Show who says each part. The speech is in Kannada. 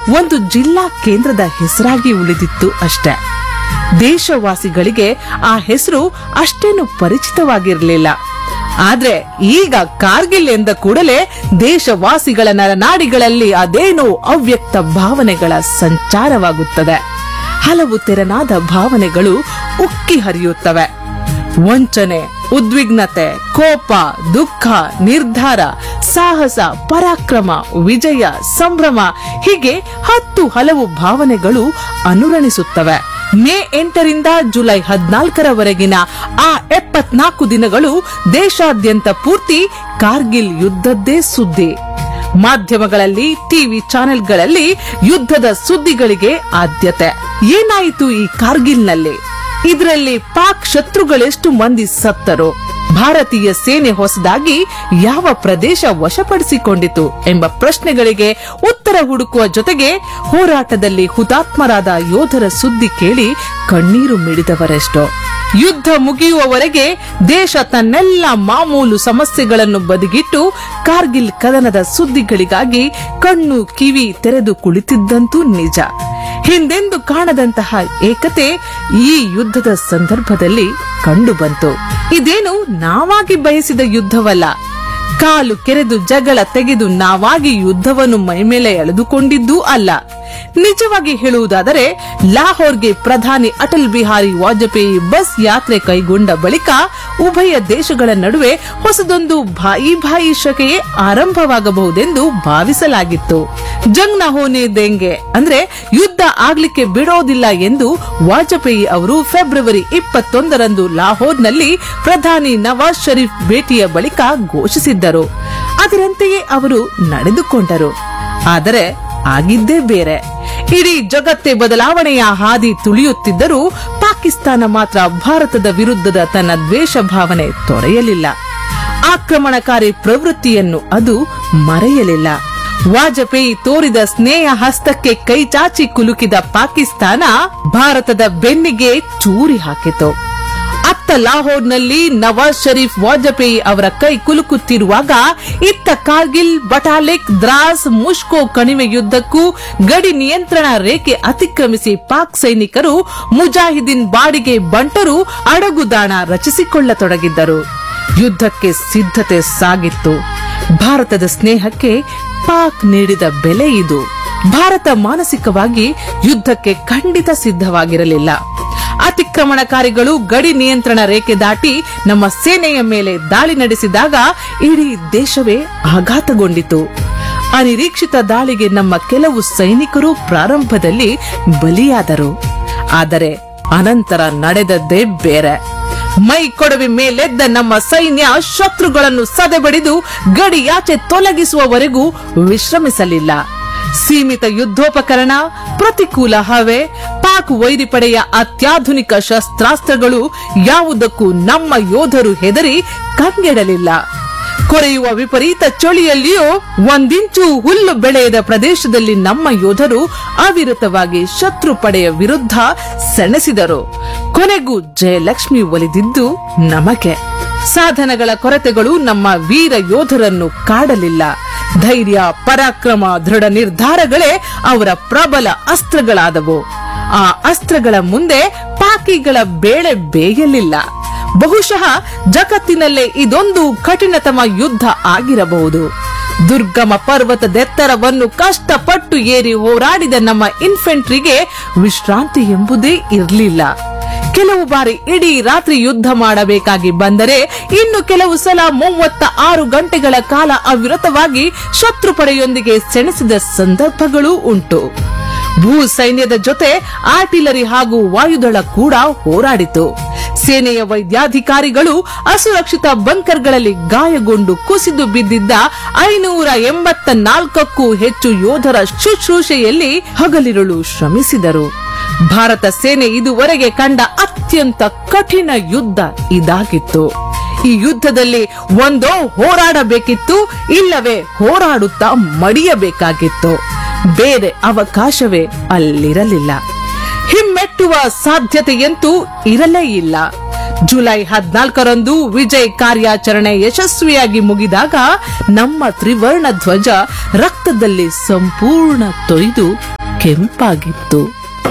Speaker 1: ಒಂದು ಜಿಲ್ಲಾ ಕೇಂದ್ರದ ಹೆಸರಾಗಿ ಉಳಿದಿತ್ತು ಅಷ್ಟೇ ದೇಶವಾಸಿಗಳಿಗೆ ಆ ಹೆಸರು ಅಷ್ಟೇನು ಪರಿಚಿತವಾಗಿರಲಿಲ್ಲ ಆದ್ರೆ ಈಗ ಕಾರ್ಗಿಲ್ ಎಂದ ಕೂಡಲೇ ದೇಶವಾಸಿಗಳ ನರನಾಡಿಗಳಲ್ಲಿ ಅದೇನೋ ಅವ್ಯಕ್ತ ಭಾವನೆಗಳ ಸಂಚಾರವಾಗುತ್ತದೆ ಹಲವು ತೆರನಾದ ಭಾವನೆಗಳು ಉಕ್ಕಿ ಹರಿಯುತ್ತವೆ ವಂಚನೆ ಉದ್ವಿಗ್ನತೆ ಕೋಪ ದುಃಖ ನಿರ್ಧಾರ ಸಾಹಸ ಪರಾಕ್ರಮ ವಿಜಯ ಸಂಭ್ರಮ ಹೀಗೆ ಹತ್ತು ಹಲವು ಭಾವನೆಗಳು ಅನುರಣಿಸುತ್ತವೆ ಮೇ ಎಂಟರಿಂದ ಜುಲೈ ಹದಿನಾಲ್ಕರವರೆಗಿನ ಆ ಎಪ್ಪತ್ನಾಲ್ಕು ದಿನಗಳು ದೇಶಾದ್ಯಂತ ಪೂರ್ತಿ ಕಾರ್ಗಿಲ್ ಯುದ್ಧದ್ದೇ ಸುದ್ದಿ ಮಾಧ್ಯಮಗಳಲ್ಲಿ ಟಿವಿ ಚಾನೆಲ್ಗಳಲ್ಲಿ ಯುದ್ಧದ ಸುದ್ದಿಗಳಿಗೆ ಆದ್ಯತೆ ಏನಾಯಿತು ಈ ಕಾರ್ಗಿಲ್ನಲ್ಲಿ ಇದರಲ್ಲಿ ಪಾಕ್ ಶತ್ರುಗಳೆಷ್ಟು ಮಂದಿ ಸತ್ತರು ಭಾರತೀಯ ಸೇನೆ ಹೊಸದಾಗಿ ಯಾವ ಪ್ರದೇಶ ವಶಪಡಿಸಿಕೊಂಡಿತು ಎಂಬ ಪ್ರಶ್ನೆಗಳಿಗೆ ಉತ್ತರ ಹುಡುಕುವ ಜೊತೆಗೆ ಹೋರಾಟದಲ್ಲಿ ಹುತಾತ್ಮರಾದ ಯೋಧರ ಸುದ್ದಿ ಕೇಳಿ ಕಣ್ಣೀರು ಮಿಡಿದವರೆಷ್ಟೋ ಯುದ್ಧ ಮುಗಿಯುವವರೆಗೆ ದೇಶ ತನ್ನೆಲ್ಲ ಮಾಮೂಲು ಸಮಸ್ಯೆಗಳನ್ನು ಬದಿಗಿಟ್ಟು ಕಾರ್ಗಿಲ್ ಕದನದ ಸುದ್ದಿಗಳಿಗಾಗಿ ಕಣ್ಣು ಕಿವಿ ತೆರೆದು ಕುಳಿತಿದ್ದಂತೂ ನಿಜ ಹಿಂದೆಂದು ಕಾಣದಂತಹ ಏಕತೆ ಈ ಯುದ್ಧದ ಸಂದರ್ಭದಲ್ಲಿ ಕಂಡುಬಂತು ಇದೇನು ನಾವಾಗಿ ಬಯಸಿದ ಯುದ್ಧವಲ್ಲ ಕಾಲು ಕೆರೆದು ಜಗಳ ತೆಗೆದು ನಾವಾಗಿ ಯುದ್ಧವನ್ನು ಮೈಮೇಲೆ ಎಳೆದುಕೊಂಡಿದ್ದೂ ಅಲ್ಲ ನಿಜವಾಗಿ ಹೇಳುವುದಾದರೆ ಲಾಹೋರ್ಗೆ ಪ್ರಧಾನಿ ಅಟಲ್ ಬಿಹಾರಿ ವಾಜಪೇಯಿ ಬಸ್ ಯಾತ್ರೆ ಕೈಗೊಂಡ ಬಳಿಕ ಉಭಯ ದೇಶಗಳ ನಡುವೆ ಹೊಸದೊಂದು ಭಾಯಿ ಭಾಯಿ ಶಕೆಯೇ ಆರಂಭವಾಗಬಹುದೆಂದು ಭಾವಿಸಲಾಗಿತ್ತು ಜಂಗ್ ನ ಹೋನೆ ದೆಂಗೆ ಅಂದ್ರೆ ಯುದ್ಧ ಆಗ್ಲಿಕ್ಕೆ ಬಿಡೋದಿಲ್ಲ ಎಂದು ವಾಜಪೇಯಿ ಅವರು ಫೆಬ್ರವರಿ ಇಪ್ಪತ್ತೊಂದರಂದು ಲಾಹೋರ್ನಲ್ಲಿ ಪ್ರಧಾನಿ ನವಾಜ್ ಶರೀಫ್ ಭೇಟಿಯ ಬಳಿಕ ಘೋಷಿಸಿದ್ದರು ಅದರಂತೆಯೇ ಅವರು ನಡೆದುಕೊಂಡರು ಆದರೆ ಆಗಿದ್ದೇ ಬೇರೆ ಇಡೀ ಜಗತ್ತೇ ಬದಲಾವಣೆಯ ಹಾದಿ ತುಳಿಯುತ್ತಿದ್ದರೂ ಪಾಕಿಸ್ತಾನ ಮಾತ್ರ ಭಾರತದ ವಿರುದ್ಧದ ತನ್ನ ದ್ವೇಷ ಭಾವನೆ ತೊರೆಯಲಿಲ್ಲ ಆಕ್ರಮಣಕಾರಿ ಪ್ರವೃತ್ತಿಯನ್ನು ಅದು ಮರೆಯಲಿಲ್ಲ ವಾಜಪೇಯಿ ತೋರಿದ ಸ್ನೇಹ ಹಸ್ತಕ್ಕೆ ಕೈಚಾಚಿ ಕುಲುಕಿದ ಪಾಕಿಸ್ತಾನ ಭಾರತದ ಬೆನ್ನಿಗೆ ಚೂರಿ ಹಾಕಿತು ಅತ್ತ ಲಾಹೋರ್ನಲ್ಲಿ ನವಾಜ್ ಶರೀಫ್ ವಾಜಪೇಯಿ ಅವರ ಕೈ ಕುಲುಕುತ್ತಿರುವಾಗ ಇತ್ತ ಕಾರ್ಗಿಲ್ ಬಟಾಲಿಕ್ ದ್ರಾಸ್ ಮುಷ್ಕೋ ಕಣಿವೆ ಯುದ್ಧಕ್ಕೂ ಗಡಿ ನಿಯಂತ್ರಣ ರೇಖೆ ಅತಿಕ್ರಮಿಸಿ ಪಾಕ್ ಸೈನಿಕರು ಮುಜಾಹಿದೀನ್ ಬಾಡಿಗೆ ಬಂಟರು ಅಡಗುದಾಣ ರಚಿಸಿಕೊಳ್ಳತೊಡಗಿದ್ದರು ಯುದ್ಧಕ್ಕೆ ಸಿದ್ಧತೆ ಸಾಗಿತ್ತು ಭಾರತದ ಸ್ನೇಹಕ್ಕೆ ಪಾಕ್ ನೀಡಿದ ಬೆಲೆ ಇದು ಭಾರತ ಮಾನಸಿಕವಾಗಿ ಯುದ್ಧಕ್ಕೆ ಖಂಡಿತ ಸಿದ್ಧವಾಗಿರಲಿಲ್ಲ ಅತಿಕ್ರಮಣಕಾರಿಗಳು ಗಡಿ ನಿಯಂತ್ರಣ ರೇಖೆ ದಾಟಿ ನಮ್ಮ ಸೇನೆಯ ಮೇಲೆ ದಾಳಿ ನಡೆಸಿದಾಗ ಇಡೀ ದೇಶವೇ ಆಘಾತಗೊಂಡಿತು ಅನಿರೀಕ್ಷಿತ ದಾಳಿಗೆ ನಮ್ಮ ಕೆಲವು ಸೈನಿಕರು ಪ್ರಾರಂಭದಲ್ಲಿ ಬಲಿಯಾದರು ಆದರೆ ಅನಂತರ ನಡೆದದ್ದೇ ಬೇರೆ ಮೈ ಕೊಡವಿ ಮೇಲೆದ್ದ ನಮ್ಮ ಸೈನ್ಯ ಶತ್ರುಗಳನ್ನು ಸದೆಬಡಿದು ಗಡಿಯಾಚೆ ತೊಲಗಿಸುವವರೆಗೂ ವಿಶ್ರಮಿಸಲಿಲ್ಲ ಸೀಮಿತ ಯುದ್ಧೋಪಕರಣ ಪ್ರತಿಕೂಲ ಹವೆ ಪಾಕ್ ವೈರಿಪಡೆಯ ಅತ್ಯಾಧುನಿಕ ಶಸ್ತ್ರಾಸ್ತ್ರಗಳು ಯಾವುದಕ್ಕೂ ನಮ್ಮ ಯೋಧರು ಹೆದರಿ ಕಂಗೆಡಲಿಲ್ಲ ಕೊರೆಯುವ ವಿಪರೀತ ಚಳಿಯಲ್ಲಿಯೂ ಒಂದಿಂಚು ಹುಲ್ಲು ಬೆಳೆಯದ ಪ್ರದೇಶದಲ್ಲಿ ನಮ್ಮ ಯೋಧರು ಅವಿರತವಾಗಿ ಶತ್ರು ಪಡೆಯ ವಿರುದ್ಧ ಸೆಣಸಿದರು ಕೊನೆಗೂ ಜಯಲಕ್ಷ್ಮಿ ಒಲಿದಿದ್ದು ನಮಗೆ ಸಾಧನಗಳ ಕೊರತೆಗಳು ನಮ್ಮ ವೀರ ಯೋಧರನ್ನು ಕಾಡಲಿಲ್ಲ ಧೈರ್ಯ ಪರಾಕ್ರಮ ದೃಢ ನಿರ್ಧಾರಗಳೇ ಅವರ ಪ್ರಬಲ ಅಸ್ತ್ರಗಳಾದವು ಆ ಅಸ್ತ್ರಗಳ ಮುಂದೆ ಪಾಕಿಗಳ ಬೇಳೆ ಬೇಯಲಿಲ್ಲ ಬಹುಶಃ ಜಗತ್ತಿನಲ್ಲೇ ಇದೊಂದು ಕಠಿಣತಮ ಯುದ್ಧ ಆಗಿರಬಹುದು ದುರ್ಗಮ ಪರ್ವತದೆತ್ತರವನ್ನು ಕಷ್ಟಪಟ್ಟು ಏರಿ ಹೋರಾಡಿದ ನಮ್ಮ ಇನ್ಫೆಂಟ್ರಿಗೆ ವಿಶ್ರಾಂತಿ ಎಂಬುದೇ ಇರಲಿಲ್ಲ ಕೆಲವು ಬಾರಿ ಇಡೀ ರಾತ್ರಿ ಯುದ್ಧ ಮಾಡಬೇಕಾಗಿ ಬಂದರೆ ಇನ್ನು ಕೆಲವು ಸಲ ಮೂವತ್ತ ಆರು ಗಂಟೆಗಳ ಕಾಲ ಅವಿರತವಾಗಿ ಶತ್ರು ಪಡೆಯೊಂದಿಗೆ ಸೆಣಸಿದ ಸಂದರ್ಭಗಳೂ ಉಂಟು ಭೂ ಸೈನ್ಯದ ಜೊತೆ ಆರ್ಟಿಲರಿ ಹಾಗೂ ವಾಯುದಳ ಕೂಡ ಹೋರಾಡಿತು ಸೇನೆಯ ವೈದ್ಯಾಧಿಕಾರಿಗಳು ಅಸುರಕ್ಷಿತ ಬಂಕರ್ಗಳಲ್ಲಿ ಗಾಯಗೊಂಡು ಕುಸಿದು ಬಿದ್ದಿದ್ದ ಐನೂರ ಎಂಬತ್ತ ನಾಲ್ಕಕ್ಕೂ ಹೆಚ್ಚು ಯೋಧರ ಶುಶ್ರೂಷೆಯಲ್ಲಿ ಹಗಲಿರುಳು ಶ್ರಮಿಸಿದರು ಭಾರತ ಸೇನೆ ಇದುವರೆಗೆ ಕಂಡ ಅತ್ಯಂತ ಕಠಿಣ ಯುದ್ಧ ಇದಾಗಿತ್ತು ಈ ಯುದ್ಧದಲ್ಲಿ ಒಂದೋ ಹೋರಾಡಬೇಕಿತ್ತು ಇಲ್ಲವೇ ಹೋರಾಡುತ್ತಾ ಮಡಿಯಬೇಕಾಗಿತ್ತು ಬೇರೆ ಅವಕಾಶವೇ ಅಲ್ಲಿರಲಿಲ್ಲ ಹಿಮ್ಮೆಟ್ಟುವ ಸಾಧ್ಯತೆಯಂತೂ ಇರಲೇ ಇಲ್ಲ ಜುಲೈ ಹದಿನಾಲ್ಕರಂದು ವಿಜಯ್ ಕಾರ್ಯಾಚರಣೆ ಯಶಸ್ವಿಯಾಗಿ ಮುಗಿದಾಗ ನಮ್ಮ ತ್ರಿವರ್ಣ ಧ್ವಜ ರಕ್ತದಲ್ಲಿ ಸಂಪೂರ್ಣ ತೊಯ್ದು ಕೆಂಪಾಗಿತ್ತು